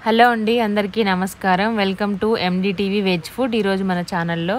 hello అండి అందరికీ నమస్కారం welcome to NDTV veg food ఈరోజు మన ఛానల్లో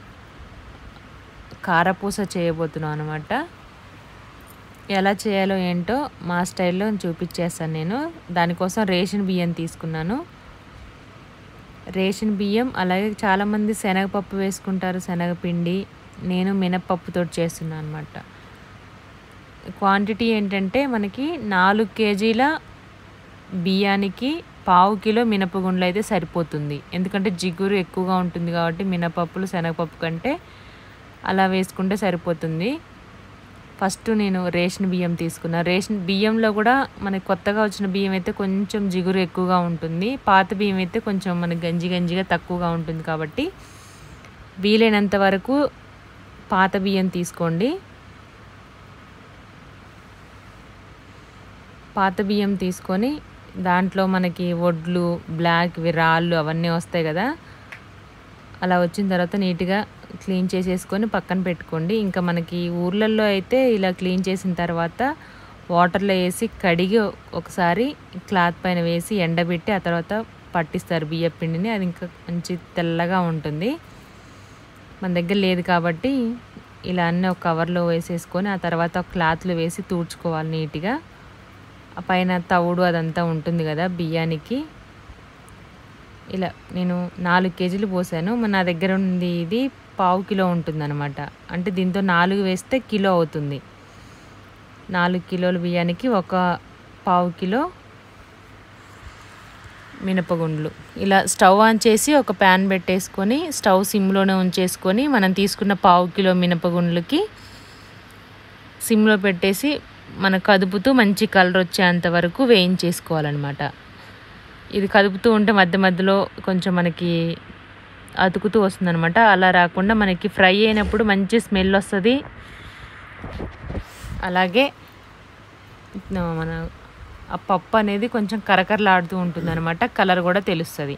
కారపూస చేయబోతున్నాం అనమాట ఎలా చేయాలో ఏంటో మా స్టైల్లో చూపించేస్తాను నేను దానికోసం రేషన్ బియ్యం తీసుకున్నాను రేషన్ బియ్యం అలాగే చాలామంది శనగపప్పు వేసుకుంటారు శనగపిండి నేను మినపప్పుతో చేస్తున్నాను అనమాట క్వాంటిటీ ఏంటంటే మనకి నాలుగు కేజీల బియ్యానికి పావు కిలో మినపగుండ్లు అయితే సరిపోతుంది ఎందుకంటే జిగురు ఎక్కువగా ఉంటుంది కాబట్టి మినపప్పులు శనగపప్పు కంటే అలా వేసుకుంటే సరిపోతుంది ఫస్ట్ నేను రేషన్ బియ్యం తీసుకున్నా రేషన్ బియ్యంలో కూడా మనకి కొత్తగా వచ్చిన బియ్యం అయితే కొంచెం జిగురు ఎక్కువగా ఉంటుంది పాత బియ్యం అయితే కొంచెం మనకి గంజి గంజిగా తక్కువగా ఉంటుంది కాబట్టి వీలైనంత వరకు పాత బియ్యం తీసుకోండి పాత బియ్యం తీసుకొని దాంట్లో మనకి వడ్లు బ్లాక్ రాళ్ళు అవన్నీ వస్తాయి కదా అలా వచ్చిన తర్వాత నీట్గా క్లీన్ చేసేసుకొని పక్కన పెట్టుకోండి ఇంకా మనకి ఊర్లలో అయితే ఇలా క్లీన్ చేసిన తర్వాత వాటర్లో వేసి కడిగి ఒకసారి క్లాత్ పైన వేసి ఎండబెట్టి ఆ తర్వాత పట్టిస్తారు బియ్య పిండిని అది ఇంకా మంచి తెల్లగా ఉంటుంది మన దగ్గర లేదు కాబట్టి ఇలా అన్నీ ఒక కవర్లో వేసేసుకొని ఆ తర్వాత ఒక క్లాత్లో వేసి తూడ్చుకోవాలి నీట్గా ఆ పైన తవుడు అదంతా ఉంటుంది కదా బియ్యానికి ఇలా నేను నాలుగు కేజీలు పోసాను మన నా దగ్గర ఉంది ఇది పావు కిలో ఉంటుందన్నమాట అంటే దీంతో నాలుగు వేస్తే కిలో అవుతుంది నాలుగు కిలోల బియ్యానికి ఒక పావు కిలో మినపగుండ్లు ఇలా స్టవ్ ఆన్ చేసి ఒక ప్యాన్ పెట్టేసుకొని స్టవ్ సిమ్లోనే ఉంచేసుకొని మనం తీసుకున్న పావు కిలో మినపగుండ్లకి సిమ్లో పెట్టేసి మన కదుపుతూ మంచి కలర్ వచ్చేంత వరకు వేయించేసుకోవాలన్నమాట ఇది కదుపుతూ ఉంటే మధ్య మధ్యలో కొంచెం మనకి అతుకుతూ వస్తుందన్నమాట అలా రాకుండా మనకి ఫ్రై అయినప్పుడు మంచి స్మెల్ వస్తుంది అలాగే మన ఆ పప్పు అనేది కొంచెం కరకరలాడుతూ ఉంటుంది అనమాట కలర్ కూడా తెలుస్తుంది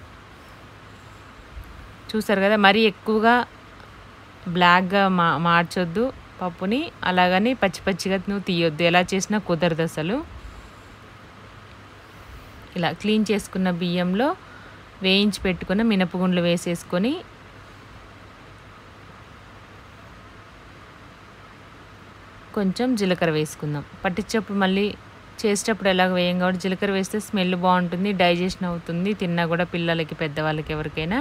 చూసారు కదా మరీ ఎక్కువగా బ్లాక్గా మా మార్చొద్దు పప్పుని అలాగని పచ్చి పచ్చిగా నువ్వు తీయొద్దు ఎలా చేసినా కుదరదు అసలు ఇలా క్లీన్ చేసుకున్న బియ్యంలో వేయించి పెట్టుకున్న మినపగుండ్లు వేసేసుకొని కొంచెం జీలకర్ర వేసుకుందాం పట్టించేప్పుడు మళ్ళీ చేసేటప్పుడు ఎలాగ వేయం కాబట్టి జీలకర్ర వేస్తే స్మెల్ బాగుంటుంది డైజెషన్ అవుతుంది తిన్నా కూడా పిల్లలకి పెద్దవాళ్ళకి ఎవరికైనా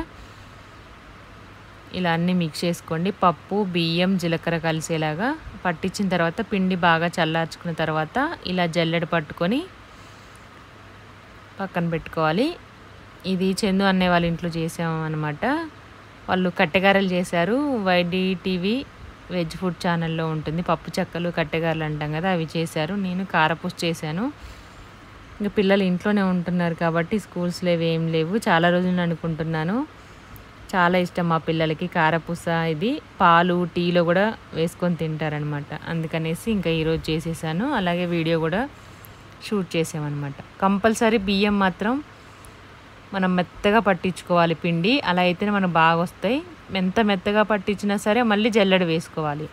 ఇలా అన్నీ మిక్స్ చేసుకోండి పప్పు బియ్యం జీలకర్ర కలిసేలాగా పట్టించిన తర్వాత పిండి బాగా చల్లార్చుకున్న తర్వాత ఇలా జల్లెడ పట్టుకొని పక్కన పెట్టుకోవాలి ఇది చందు అనే వాళ్ళ ఇంట్లో చేసాము అనమాట వాళ్ళు కట్టెగారలు చేశారు వైడి టీవీ వెజ్ ఫుడ్ ఛానల్లో ఉంటుంది పప్పు చెక్కలు కట్టెగారలు అంటాం కదా అవి చేశారు నేను కారపూస చేశాను ఇంకా పిల్లలు ఇంట్లోనే ఉంటున్నారు కాబట్టి స్కూల్స్లో ఏం లేవు చాలా రోజులు అనుకుంటున్నాను చాలా ఇష్టం మా పిల్లలకి కారపూస ఇది పాలు టీలో కూడా వేసుకొని తింటారనమాట అందుకనేసి ఇంకా ఈరోజు చేసేసాను అలాగే వీడియో కూడా షూట్ చేసామన్నమాట కంపల్సరీ బియ్యం మాత్రం మనం మెత్తగా పట్టించుకోవాలి పిండి అలా అయితేనే మనకు బాగా వస్తాయి ఎంత మెత్తగా పట్టించినా సరే మళ్ళీ జల్లెడ వేసుకోవాలి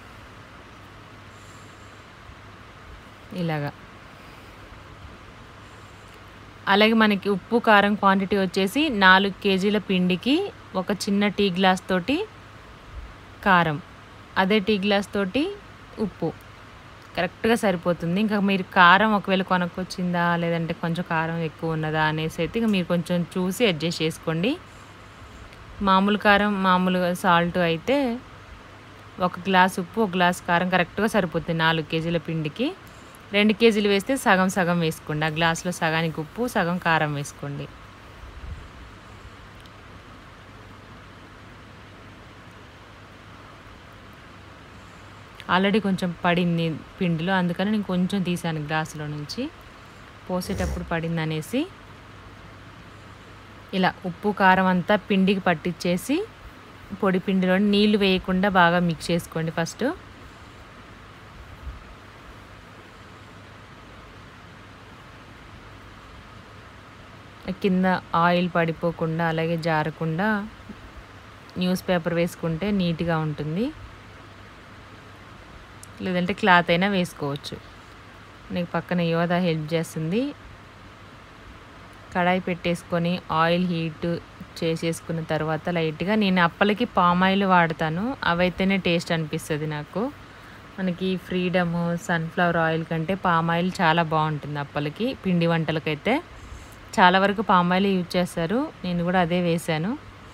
ఇలాగా అలాగే మనకి ఉప్పు కారం క్వాంటిటీ వచ్చేసి నాలుగు కేజీల పిండికి ఒక చిన్న టీ గ్లాస్ తోటి కారం అదే టీ గ్లాస్ తోటి ఉప్పు కరెక్ట్గా సరిపోతుంది ఇంకా మీరు కారం ఒకవేళ కొనుక్కొచ్చిందా లేదంటే కొంచెం కారం ఎక్కువ ఉన్నదా అనేసి అయితే ఇక మీరు కొంచెం చూసి అడ్జస్ట్ చేసుకోండి మామూలు కారం మామూలుగా సాల్ట్ అయితే ఒక గ్లాస్ ఉప్పు ఒక గ్లాస్ కారం కరెక్ట్గా సరిపోతుంది నాలుగు కేజీల పిండికి రెండు కేజీలు వేస్తే సగం సగం వేసుకోండి ఆ గ్లాసులో సగానికి ఉప్పు సగం కారం వేసుకోండి ఆల్రెడీ కొంచెం పడింది పిండిలో అందుకని నేను కొంచెం తీసాను గ్లాసులో నుంచి పోసేటప్పుడు పడింది అనేసి ఇలా ఉప్పు కారం అంతా పిండికి పట్టించేసి పొడి పిండిలో నీళ్లు వేయకుండా బాగా మిక్స్ చేసుకోండి ఫస్ట్ కింద ఆయిల్ పడిపోకుండా అలాగే జారకుండా న్యూస్ పేపర్ వేసుకుంటే నీట్గా ఉంటుంది లేదంటే క్లాత్ అయినా వేసుకోవచ్చు నీకు పక్కన యోధ హెల్ప్ చేస్తుంది కడాయి పెట్టేసుకొని ఆయిల్ హీట్ చేసేసుకున్న తర్వాత లైట్గా నేను అప్పలకి పామ్ ఆయిల్ వాడతాను అవైతేనే టేస్ట్ అనిపిస్తుంది నాకు మనకి ఫ్రీడమ్ సన్ఫ్లవర్ ఆయిల్ కంటే పామ్ ఆయిల్ చాలా బాగుంటుంది అప్పలకి పిండి వంటలకైతే చాలా వరకు పామ్ ఆయిల్ యూజ్ చేస్తారు నేను కూడా అదే వేశాను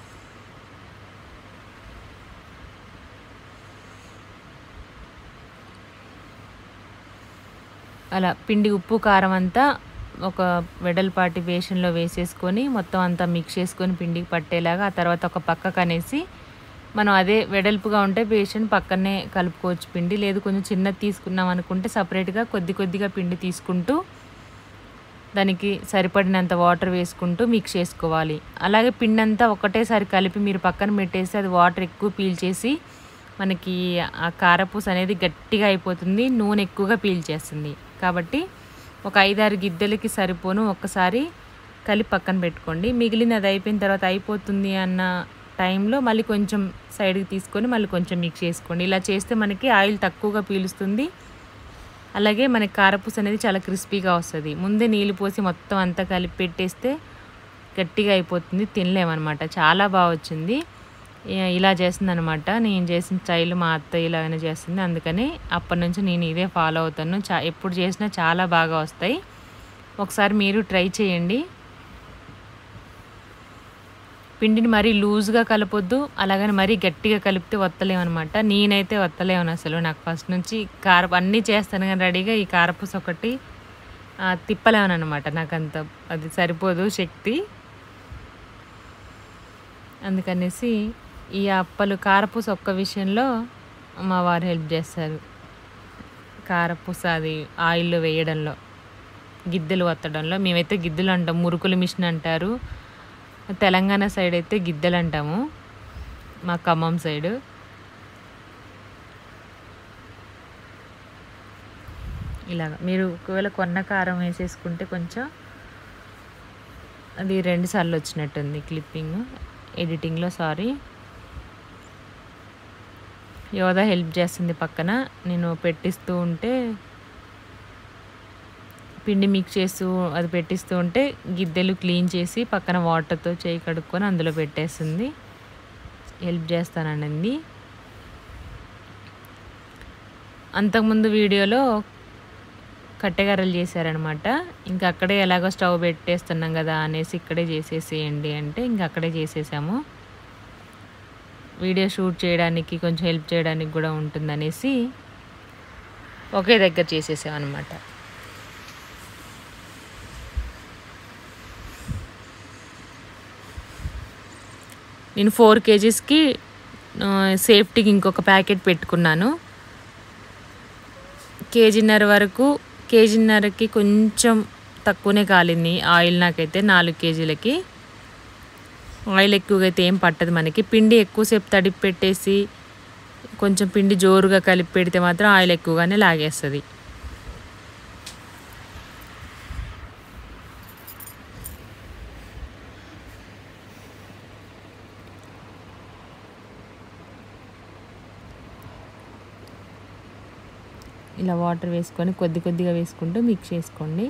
అలా పిండి ఉప్పు కారం అంతా ఒక వెడల్పాటి బేషన్లో వేసేసుకొని మొత్తం అంతా మిక్స్ చేసుకొని పిండికి పట్టేలాగా ఆ తర్వాత ఒక పక్కకు అనేసి మనం అదే వెడల్పుగా ఉంటే బేషన్ పక్కనే కలుపుకోవచ్చు పిండి లేదు కొంచెం చిన్నది తీసుకున్నాం అనుకుంటే సపరేట్గా కొద్ది కొద్దిగా పిండి తీసుకుంటూ దానికి సరిపడినంత వాటర్ వేసుకుంటూ మిక్స్ చేసుకోవాలి అలాగే పిండి అంతా ఒకటేసారి కలిపి మీరు పక్కన పెట్టేసి అది వాటర్ ఎక్కువ పీల్చేసి మనకి ఆ కారపూస అనేది గట్టిగా అయిపోతుంది నూనె ఎక్కువగా పీల్చేస్తుంది కాబట్టి ఒక ఐదారు గిద్దెలకి సరిపోను ఒక్కసారి కలిపి పక్కన పెట్టుకోండి మిగిలిన అది అయిపోయిన తర్వాత అయిపోతుంది అన్న టైంలో మళ్ళీ కొంచెం సైడ్కి తీసుకొని మళ్ళీ కొంచెం మిక్స్ చేసుకోండి ఇలా చేస్తే మనకి ఆయిల్ తక్కువగా పీలుస్తుంది అలాగే మనకి కారపూస అనేది చాలా క్రిస్పీగా వస్తుంది ముందే నీళ్ళు పోసి మొత్తం అంతా కలిపి పెట్టేస్తే గట్టిగా అయిపోతుంది తినలేమన్నమాట చాలా బాగా వచ్చింది ఇ- ఇలా చేస్తుంది అనమాట నేను చేసిన స్టైల్ మా అత్త ఇలాగనే చేస్తుంది అందుకని అప్పటి నుంచి నేను ఇదే ఫాలో అవుతాను చా ఎప్పుడు చేసినా చాలా బాగా వస్తాయి ఒకసారి మీరు ట్రై చేయండి పిండిని మరీ లూజ్గా కలపొద్దు అలాగని మరీ గట్టిగా కలిపితే వత్తలేమన్నమాట నేనైతే వత్తలేను అసలు నాకు ఫస్ట్ నుంచి కార అన్నీ చేస్తాను కానీ రెడీగా ఈ కారపూస ఒకటి ఆ, తిప్పలేమని అనమాట నాకు అంత అది సరిపోదు శక్తి అందుకనేసి ఈ అప్పలు కారపూస ఒక్క విషయంలో మా వారు హెల్ప్ చేస్తారు కారపూస అది ఆయిల్లో వేయడంలో గిద్దెలు వత్తడంలో మేమైతే గిద్దెలు అంటాం మురుకుల మిషన్ అంటారు తెలంగాణ సైడ్ అయితే గిద్దెలు అంటాము మా ఖమ్మం సైడు ఇలాగ మీరు ఒకవేళ కొన్న కారం వేసేసుకుంటే కొంచెం అది రెండు సార్లు వచ్చినట్టుంది క్లిప్పింగ్ ఎడిటింగ్లో సారీ యోధ హెల్ప్ చేస్తుంది పక్కన నేను పెట్టిస్తూ ఉంటే పిండి మిక్స్ చేస్తూ అది పెట్టిస్తూ ఉంటే గిద్దెలు క్లీన్ చేసి పక్కన వాటర్తో చేయి కడుక్కొని అందులో పెట్టేస్తుంది హెల్ప్ చేస్తానండి అంతకుముందు వీడియోలో కట్టెగారలు చేశారనమాట ఇంకా అక్కడే ఎలాగో స్టవ్ పెట్టేస్తున్నాం కదా అనేసి ఇక్కడే చేసేసేయండి అంటే ఇంకా అక్కడే చేసేసాము వీడియో షూట్ చేయడానికి కొంచెం హెల్ప్ చేయడానికి కూడా ఉంటుందనేసి ఒకే దగ్గర చేసేసామన్నమాట నేను ఫోర్ కేజీస్కి సేఫ్టీకి ఇంకొక ప్యాకెట్ పెట్టుకున్నాను కేజీన్నర వరకు కేజీన్నరకి కొంచెం తక్కువనే కాలింది ఆయిల్ నాకైతే నాలుగు కేజీలకి ఆయిల్ ఎక్కువగా అయితే ఏం పట్టదు మనకి పిండి ఎక్కువసేపు తడిపి పెట్టేసి కొంచెం పిండి జోరుగా కలిపి పెడితే మాత్రం ఆయిల్ ఎక్కువగానే లాగేస్తుంది ఇలా వాటర్ వేసుకొని కొద్ది కొద్దిగా వేసుకుంటూ మిక్స్ చేసుకోండి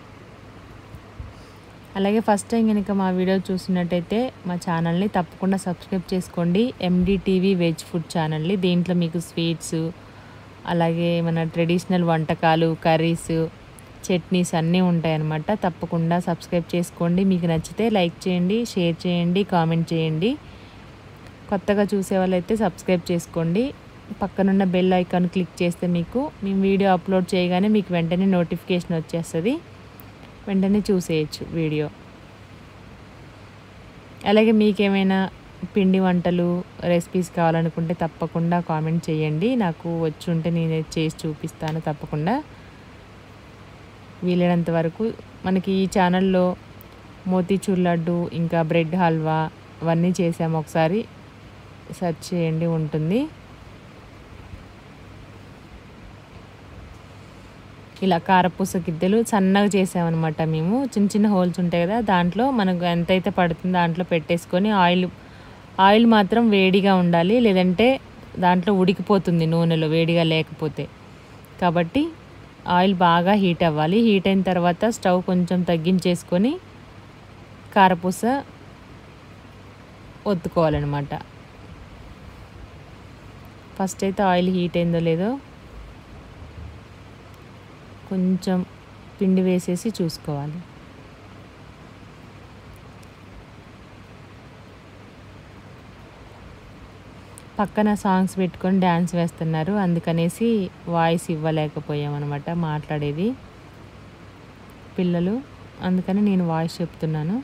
అలాగే ఫస్ట్ టైం కనుక మా వీడియో చూసినట్టయితే మా ఛానల్ని తప్పకుండా సబ్స్క్రైబ్ చేసుకోండి ఎండిటీవీ వెజ్ ఫుడ్ ఛానల్ని దీంట్లో మీకు స్వీట్స్ అలాగే మన ట్రెడిషనల్ వంటకాలు కర్రీస్ చట్నీస్ అన్నీ ఉంటాయన్నమాట తప్పకుండా సబ్స్క్రైబ్ చేసుకోండి మీకు నచ్చితే లైక్ చేయండి షేర్ చేయండి కామెంట్ చేయండి కొత్తగా చూసే వాళ్ళైతే సబ్స్క్రైబ్ చేసుకోండి పక్కనున్న బెల్ ఐకాన్ క్లిక్ చేస్తే మీకు మేము వీడియో అప్లోడ్ చేయగానే మీకు వెంటనే నోటిఫికేషన్ వచ్చేస్తుంది వెంటనే చూసేయచ్చు వీడియో అలాగే మీకేమైనా పిండి వంటలు రెసిపీస్ కావాలనుకుంటే తప్పకుండా కామెంట్ చేయండి నాకు వచ్చి ఉంటే నేను చేసి చూపిస్తాను తప్పకుండా వీలైనంత వరకు మనకి ఈ ఛానల్లో మోతీచూర్ లడ్డు ఇంకా బ్రెడ్ హల్వా అవన్నీ చేసాము ఒకసారి సెర్చ్ చేయండి ఉంటుంది ఇలా కారపూస గిద్దెలు సన్నగా చేసామన్నమాట మేము చిన్న చిన్న హోల్స్ ఉంటాయి కదా దాంట్లో మనకు ఎంతైతే పడుతుందో దాంట్లో పెట్టేసుకొని ఆయిల్ ఆయిల్ మాత్రం వేడిగా ఉండాలి లేదంటే దాంట్లో ఉడికిపోతుంది నూనెలో వేడిగా లేకపోతే కాబట్టి ఆయిల్ బాగా హీట్ అవ్వాలి హీట్ అయిన తర్వాత స్టవ్ కొంచెం తగ్గించేసుకొని కారపూస ఒత్తుకోవాలన్నమాట ఫస్ట్ అయితే ఆయిల్ హీట్ అయిందో లేదో కొంచెం పిండి వేసేసి చూసుకోవాలి పక్కన సాంగ్స్ పెట్టుకొని డ్యాన్స్ వేస్తున్నారు అందుకనేసి వాయిస్ ఇవ్వలేకపోయామన్నమాట మాట్లాడేది పిల్లలు అందుకని నేను వాయిస్ చెప్తున్నాను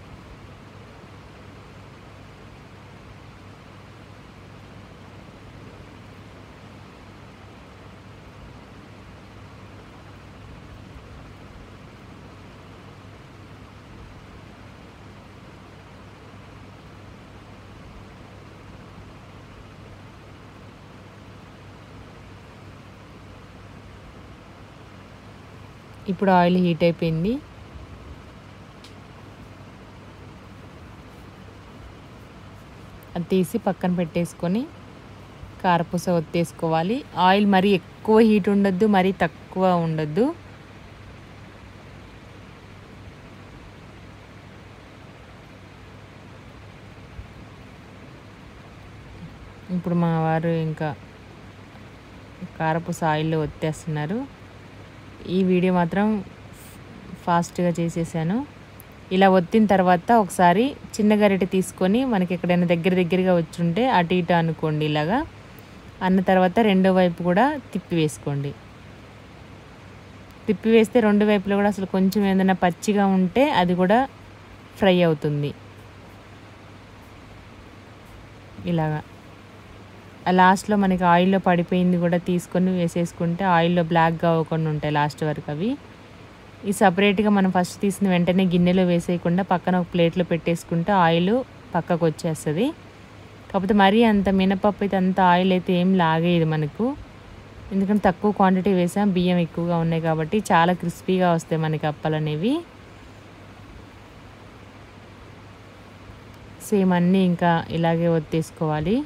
ఇప్పుడు ఆయిల్ హీట్ అయిపోయింది అది తీసి పక్కన పెట్టేసుకొని కారపూస ఒత్తేసుకోవాలి ఆయిల్ మరీ ఎక్కువ హీట్ ఉండొద్దు మరీ తక్కువ ఉండొద్దు ఇప్పుడు మా వారు ఇంకా కారపూస ఆయిల్లో ఒత్తేస్తున్నారు ఈ వీడియో మాత్రం ఫాస్ట్గా చేసేసాను ఇలా ఒత్తిన తర్వాత ఒకసారి చిన్న గరిటె తీసుకొని మనకి ఎక్కడైనా దగ్గర దగ్గరగా వచ్చుంటే అటు ఇటు అనుకోండి ఇలాగా అన్న తర్వాత రెండో వైపు కూడా తిప్పి వేసుకోండి తిప్పి వేస్తే రెండు వైపులో కూడా అసలు కొంచెం ఏదైనా పచ్చిగా ఉంటే అది కూడా ఫ్రై అవుతుంది ఇలాగా ఆ లాస్ట్లో మనకి ఆయిల్లో పడిపోయింది కూడా తీసుకొని వేసేసుకుంటే ఆయిల్లో బ్లాక్గా అవ్వకుండా ఉంటాయి లాస్ట్ వరకు అవి ఈ సపరేట్గా మనం ఫస్ట్ తీసిన వెంటనే గిన్నెలో వేసేయకుండా పక్కన ఒక ప్లేట్లో పెట్టేసుకుంటే ఆయిల్ పక్కకు వచ్చేస్తుంది కాకపోతే మరీ అంత మినపప్పు అయితే అంత ఆయిల్ అయితే ఏం లాగేది మనకు ఎందుకంటే తక్కువ క్వాంటిటీ వేసాం బియ్యం ఎక్కువగా ఉన్నాయి కాబట్టి చాలా క్రిస్పీగా వస్తాయి మనకి అప్పలు అనేవి సేమ్ అన్నీ ఇంకా ఇలాగే ఒత్తేసుకోవాలి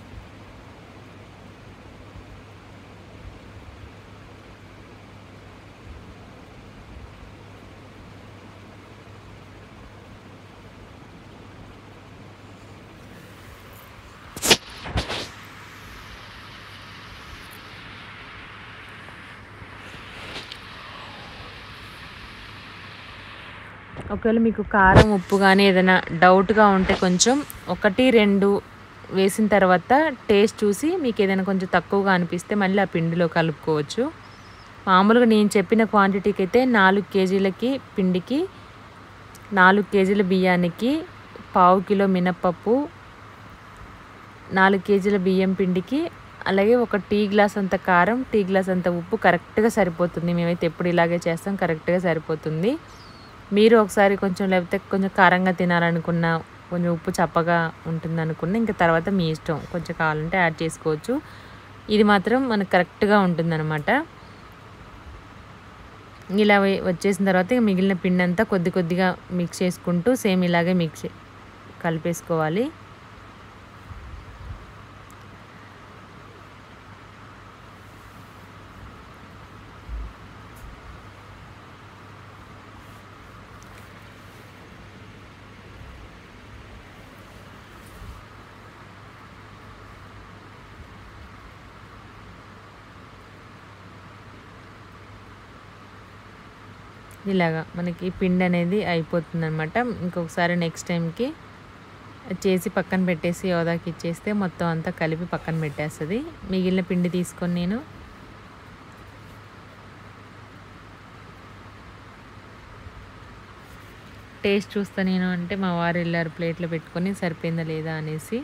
ఒకవేళ మీకు కారం ఉప్పు కానీ ఏదైనా డౌట్గా ఉంటే కొంచెం ఒకటి రెండు వేసిన తర్వాత టేస్ట్ చూసి మీకు ఏదైనా కొంచెం తక్కువగా అనిపిస్తే మళ్ళీ ఆ పిండిలో కలుపుకోవచ్చు మామూలుగా నేను చెప్పిన క్వాంటిటీకి అయితే నాలుగు కేజీలకి పిండికి నాలుగు కేజీల బియ్యానికి పావు కిలో మినప్పప్పు నాలుగు కేజీల బియ్యం పిండికి అలాగే ఒక టీ గ్లాస్ అంత కారం టీ గ్లాస్ అంత ఉప్పు కరెక్ట్గా సరిపోతుంది మేమైతే ఎప్పుడు ఇలాగే చేస్తాం కరెక్ట్గా సరిపోతుంది మీరు ఒకసారి కొంచెం లేకపోతే కొంచెం కారంగా తినాలనుకున్న కొంచెం ఉప్పు చప్పగా ఉంటుంది అనుకున్న ఇంకా తర్వాత మీ ఇష్టం కొంచెం కావాలంటే యాడ్ చేసుకోవచ్చు ఇది మాత్రం మనకు కరెక్ట్గా ఉంటుందన్నమాట ఇలా వే- వచ్చేసిన తర్వాత ఇక మిగిలిన పిండి అంతా కొద్ది కొద్దిగా మిక్స్ చేసుకుంటూ సేమ్ ఇలాగే మిక్స్ కలిపేసుకోవాలి ఇలాగా మనకి పిండి అనేది అయిపోతుంది అనమాట ఇంకొకసారి నెక్స్ట్ టైంకి చేసి పక్కన పెట్టేసి యోదాకి ఇచ్చేస్తే మొత్తం అంతా కలిపి పక్కన పెట్టేస్తుంది మిగిలిన పిండి తీసుకొని నేను టేస్ట్ చూస్తా నేను అంటే మా వారు వెళ్ళారు ప్లేట్లో పెట్టుకొని సరిపోయిందా లేదా అనేసి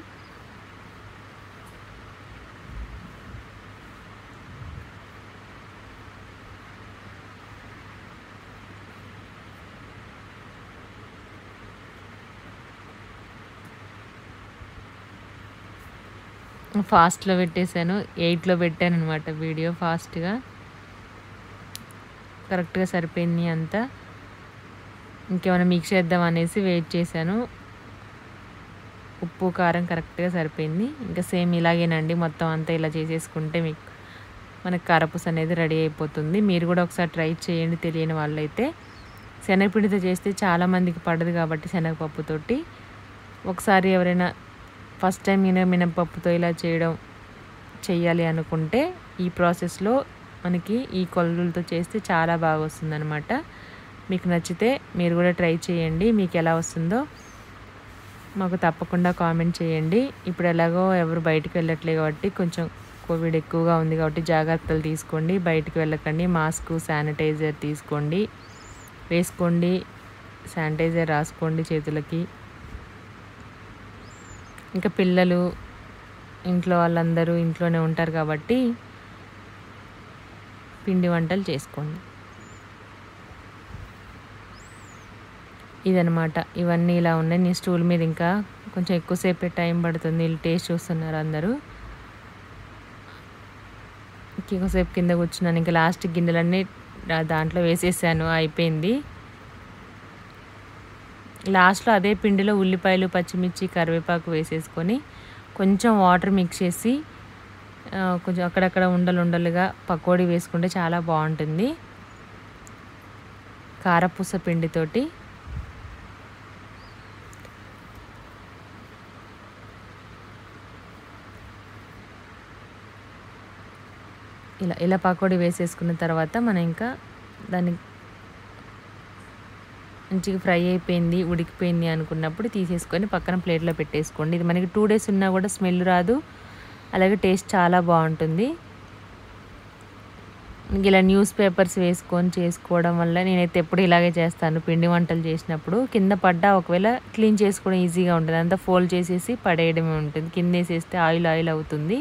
ఫాస్ట్లో పెట్టేశాను ఎయిట్లో పెట్టాను అనమాట వీడియో ఫాస్ట్గా కరెక్ట్గా సరిపోయింది అంతా ఇంకేమైనా మిక్స్ చేద్దాం అనేసి వెయిట్ చేశాను ఉప్పు కారం కరెక్ట్గా సరిపోయింది ఇంకా సేమ్ ఇలాగేనండి మొత్తం అంతా ఇలా చేసేసుకుంటే మీకు మనకి కారపూస అనేది రెడీ అయిపోతుంది మీరు కూడా ఒకసారి ట్రై చేయండి తెలియని వాళ్ళైతే శనగపిండితో చేస్తే చాలామందికి పడదు కాబట్టి శనగపప్పుతోటి ఒకసారి ఎవరైనా ఫస్ట్ టైం మిన మినపప్పుతో ఇలా చేయడం చెయ్యాలి అనుకుంటే ఈ ప్రాసెస్లో మనకి ఈ కొలతలతో చేస్తే చాలా బాగా వస్తుందన్నమాట మీకు నచ్చితే మీరు కూడా ట్రై చేయండి మీకు ఎలా వస్తుందో మాకు తప్పకుండా కామెంట్ చేయండి ఇప్పుడు ఎలాగో ఎవరు బయటికి వెళ్ళట్లే కాబట్టి కొంచెం కోవిడ్ ఎక్కువగా ఉంది కాబట్టి జాగ్రత్తలు తీసుకోండి బయటికి వెళ్ళకండి మాస్క్ శానిటైజర్ తీసుకోండి వేసుకోండి శానిటైజర్ రాసుకోండి చేతులకి ఇంకా పిల్లలు ఇంట్లో వాళ్ళందరూ ఇంట్లోనే ఉంటారు కాబట్టి పిండి వంటలు చేసుకోండి ఇదనమాట ఇవన్నీ ఇలా ఉన్నాయి నేను స్టూల్ మీద ఇంకా కొంచెం ఎక్కువసేపే టైం పడుతుంది వీళ్ళు టేస్ట్ చూస్తున్నారు అందరూ ఎక్కువసేపు కింద కూర్చున్నాను ఇంకా లాస్ట్ గిన్నెలన్నీ దా- దాంట్లో వేసేసాను అయిపోయింది లాస్ట్లో అదే పిండిలో ఉల్లిపాయలు పచ్చిమిర్చి కరివేపాకు వేసేసుకొని కొంచెం వాటర్ మిక్స్ చేసి ఆ, కొంచెం అక్కడక్కడ ఉండలు ఉండలుగా పకోడీ వేసుకుంటే చాలా బాగుంటుంది కారపూస పిండితోటి ఇలా ఇలా పకోడీ వేసేసుకున్న తర్వాత మనం ఇంకా దాన్ని మంచిగా ఫ్రై అయిపోయింది ఉడికిపోయింది అనుకున్నప్పుడు తీసేసుకొని పక్కన ప్లేట్లో పెట్టేసుకోండి ఇది మనకి టూ డేస్ ఉన్నా కూడా స్మెల్ రాదు అలాగే టేస్ట్ చాలా బాగుంటుంది ఇంక ఇలా న్యూస్ పేపర్స్ వేసుకొని చేసుకోవడం వల్ల నేనైతే ఎప్పుడు ఇలాగే చేస్తాను పిండి వంటలు చేసినప్పుడు కింద పడ్డా ఒకవేళ క్లీన్ చేసుకోవడం ఈజీగా ఉంటుంది అంతా ఫోల్డ్ చేసేసి పడేయడమే ఉంటుంది కింద వేసేస్తే ఆయిల్ ఆయిల్ అవుతుంది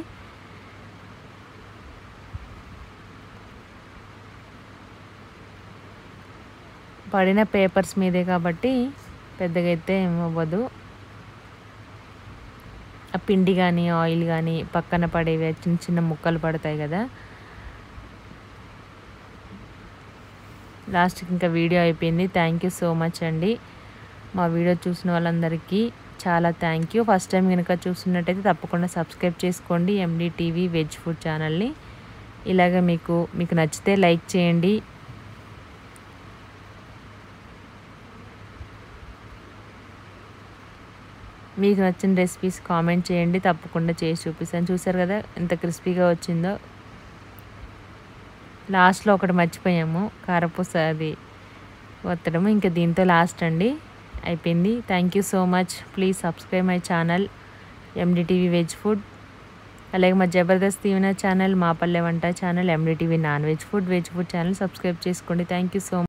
పడిన పేపర్స్ మీదే కాబట్టి పెద్దగా అయితే ఏమవ్వదు ఆ పిండి కానీ ఆయిల్ కానీ పక్కన పడేవి చిన్న చిన్న ముక్కలు పడతాయి కదా లాస్ట్కి ఇంకా వీడియో అయిపోయింది థ్యాంక్ యూ సో మచ్ అండి మా వీడియో చూసిన వాళ్ళందరికీ చాలా థ్యాంక్ యూ ఫస్ట్ టైం కనుక చూస్తున్నట్టయితే తప్పకుండా సబ్స్క్రైబ్ చేసుకోండి ఎండి టీవీ వెజ్ ఫుడ్ ఛానల్ని ఇలాగ మీకు మీకు నచ్చితే లైక్ చేయండి మీకు నచ్చిన రెసిపీస్ కామెంట్ చేయండి తప్పకుండా చేసి చూపిస్తాను చూసారు కదా ఎంత క్రిస్పీగా వచ్చిందో లాస్ట్లో ఒకటి మర్చిపోయాము కారపూస అది వత్తడము ఇంకా దీంతో లాస్ట్ అండి అయిపోయింది thank you so much please subscribe my channel NDTV veg food అలాగే మా జబర్దస్త్ దీవెన ఛానల్ మా Palle Vanta channel NDTV non veg food veg food channel subscribe చేసుకోండి థ్యాంక్ యూ సో